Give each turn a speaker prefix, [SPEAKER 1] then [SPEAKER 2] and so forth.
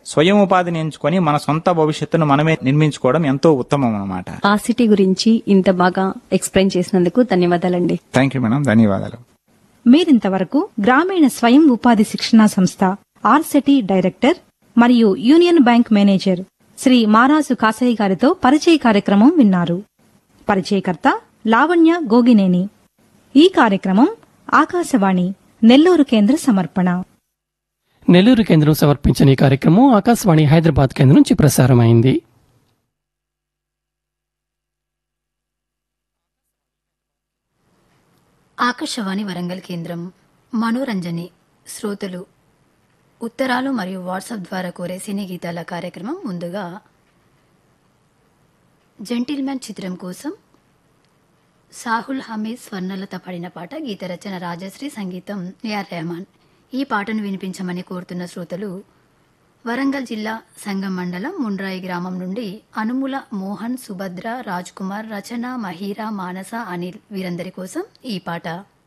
[SPEAKER 1] స్వయం ఉపాధిని ఎంచుకొని మన సొంత భవిష్యత్తును మనమే నిర్మించుకోవడం ఎంతో ఉత్తమం అన్నమాట
[SPEAKER 2] ఆ సిటీ గురించి ఇంత బాగా ఎక్స్ప్లెయిన్ చేసినందుకు ధన్యవాదాలండి
[SPEAKER 1] థ్యాంక్ యూ మేడం ధన్యవాదాలు
[SPEAKER 3] మీరింతవరకు గ్రామీణ స్వయం ఉపాధి శిక్షణా సంస్థ ఆర్సెటి డైరెక్టర్ మరియు union bank manager Shri Maraju Kasayya గారితో పరిచయ కార్యక్రమం విన్నారు పరిచయకర్త లావణ్య గోగినేని ఈ కార్యక్రమం ఆకాశవాణి నెల్లూరు కేంద్ర సమర్పణ
[SPEAKER 4] నెల్లూరు కేంద్రం సమర్పించిన ఈ కార్యక్రమం ఆకాశవాణి హైదరాబాద్ కేంద్రం నుంచి ప్రసారమైంది
[SPEAKER 5] ఆకాశవాణి వరంగల్ కేంద్రం మనోరంజని శ్రోతలు ఉత్తరాలు మరియు వాట్సాప్ ద్వారా కోరే సినీ గీతాల కార్యక్రమం ముందుగా జెంటిల్మెన్ చిత్రం కోసం సాహుల్ హమీద్ స్వర్ణలత పాడిన పాట గీత రచన రాజశ్రీ సంగీతం ఏఆర్ రెహమాన్ ఈ పాటను వినిపించమని కోరుతున్న శ్రోతలు వరంగల్ జిల్లా సంగం మండలం ముండ్రాయి గ్రామం నుండి అనుముల మోహన్ సుభద్ర రాజ్ కుమార్ రచన మహీరా మానస అనిల్ వీరందరి కోసం ఈ పాట